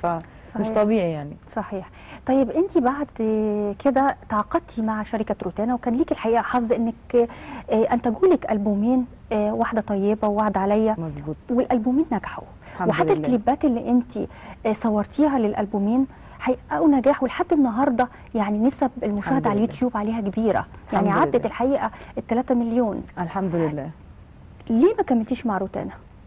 فمش صحيح. طبيعي يعني صحيح طيب انت بعد كده تعاقدتي مع شركه روتانا وكان ليك الحقيقه حظ انك آه، انتجوا لك البومين آه، واحده طيبه ووعد عليا مظبوط والالبومين نجحوا الحمد وحتى لله. الكليبات اللي انت آه، صورتيها للالبومين حققوا نجاح ولحد النهارده يعني نسب المشاهده الحمد على لله. اليوتيوب عليها كبيره يعني الحمد عدت لله. الحقيقه ال 3 مليون الحمد لله ليه ما كملتيش مع روتانا؟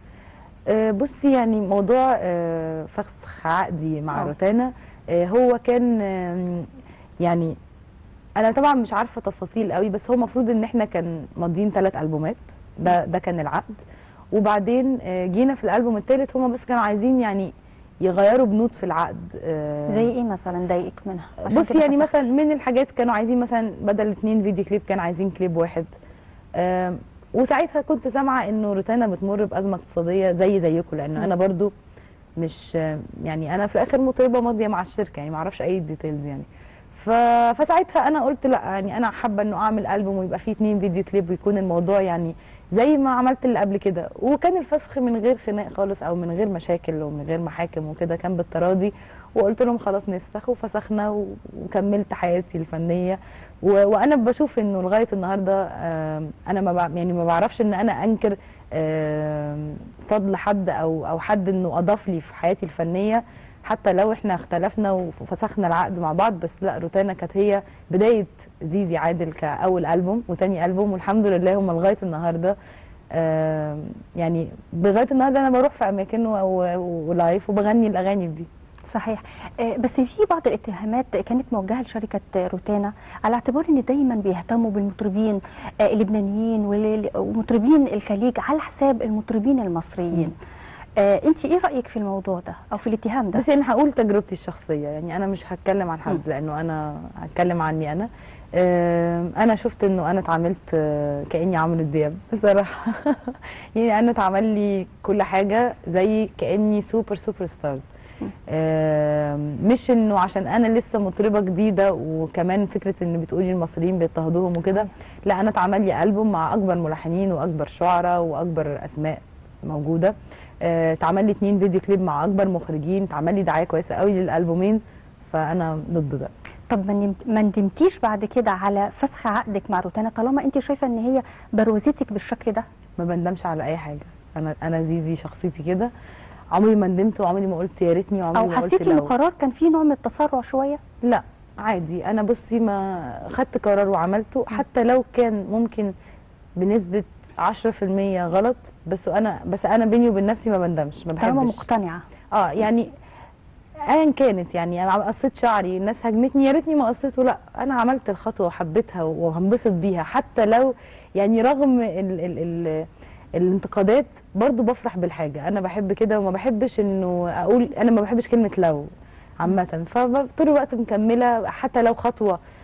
آه، بصي يعني موضوع آه، فسخ عقدي مع آه. روتانا آه، هو كان آم، يعني انا طبعا مش عارفه تفاصيل قوي بس هو المفروض ان احنا كان ماضيين ثلاث البومات ده ده كان العقد وبعدين آه، جينا في الالبوم الثالث هما بس كانوا عايزين يعني يغيروا بنود في العقد آه، زي ايه مثلا ضايقك منها؟ عشان بصي كده يعني فسختي. مثلا من الحاجات كانوا عايزين مثلا بدل اتنين فيديو كليب كانوا عايزين كليب واحد آم، وساعتها كنت سامعه انه روتانا بتمر بازمه اقتصاديه زي زيكم لان انا برضو مش يعني انا في الاخر مطربه ماضيه مع الشركه يعني ما اعرفش اي ديتيلز يعني ف... فساعتها انا قلت لا يعني انا حابه انه اعمل البوم ويبقى فيه اتنين فيديو كليب ويكون الموضوع يعني زي ما عملت اللي قبل كده وكان الفسخ من غير خناق خالص او من غير مشاكل ومن غير محاكم وكده كان بالتراضي وقلت لهم خلاص نفسخ وفسخنا و- وكملت حياتي الفنيه و... وانا بشوف انه لغايه النهارده آم، انا ما بع... يعني ما بعرفش ان انا انكر آم، فضل حد او او حد انه اضاف لي في حياتي الفنيه حتى لو احنا اختلفنا وفسخنا العقد مع بعض بس لا روتانا كانت هي بدايه زيزي عادل كاول البوم وتاني البوم والحمد لله هم لغايه النهارده آم، يعني لغايه النهارده انا بروح في اماكن و- و- ولايف وبغني الاغاني دي صحيح آه، بس في بعض الاتهامات كانت موجهه لشركه روتانا على اعتبار ان دايما بيهتموا بالمطربين آه، اللبنانيين وال- ومطربين الخليج على حساب المطربين المصريين آه، انت ايه رايك في الموضوع ده او في الاتهام ده بس انا هقول تجربتي الشخصيه يعني انا مش هتكلم عن مم. حد لانه انا هتكلم عني انا آم، انا شفت انه انا اتعاملت آه، كاني عمرو دياب بصراحه يعني انا اتعمل لي كل حاجه زي كاني سوبر سوبر ستارز مم. آم، مش انه عشان انا لسه مطربه جديده وكمان فكره ان بتقولي المصريين بيضطهدوهم وكده لا انا اتعمل لي البوم مع اكبر ملحنين واكبر شعراء واكبر اسماء موجوده آه، اتعمل لي اتنين فيديو كليب مع اكبر مخرجين اتعمل لي دعايه كويسه قوي للالبومين فانا ضد ده طب ما نمت- ما ندمتيش بعد كده على فسخ عقدك مع روتانا طالما انت شايفه ان هي بروزتك بالشكل ده ما بندمش على اي حاجه انا انا زيزي شخصيتي كده عمري ما ندمت وعمري ما قلت يا ريتني وعمري او ما قلت حسيتي ان لو القرار كان فيه نوع من التسرع شويه لا عادي انا بصي ما خدت قرار وعملته حتى لو كان ممكن بنسبه 10% غلط بس انا بس انا بيني وبين نفسي ما بندمش ما طالما بحبش مقتنعه اه يعني ايا كانت يعني انا قصيت شعري الناس هجمتني يا ريتني ما قصيته لا انا عملت الخطوه وحبيتها وهنبسط بيها حتى لو يعني رغم ال ال ال الانتقادات برضو بفرح بالحاجه انا بحب كده وما بحبش انه اقول انا ما بحبش كلمه لو عامه فطول الوقت مكمله حتى لو خطوه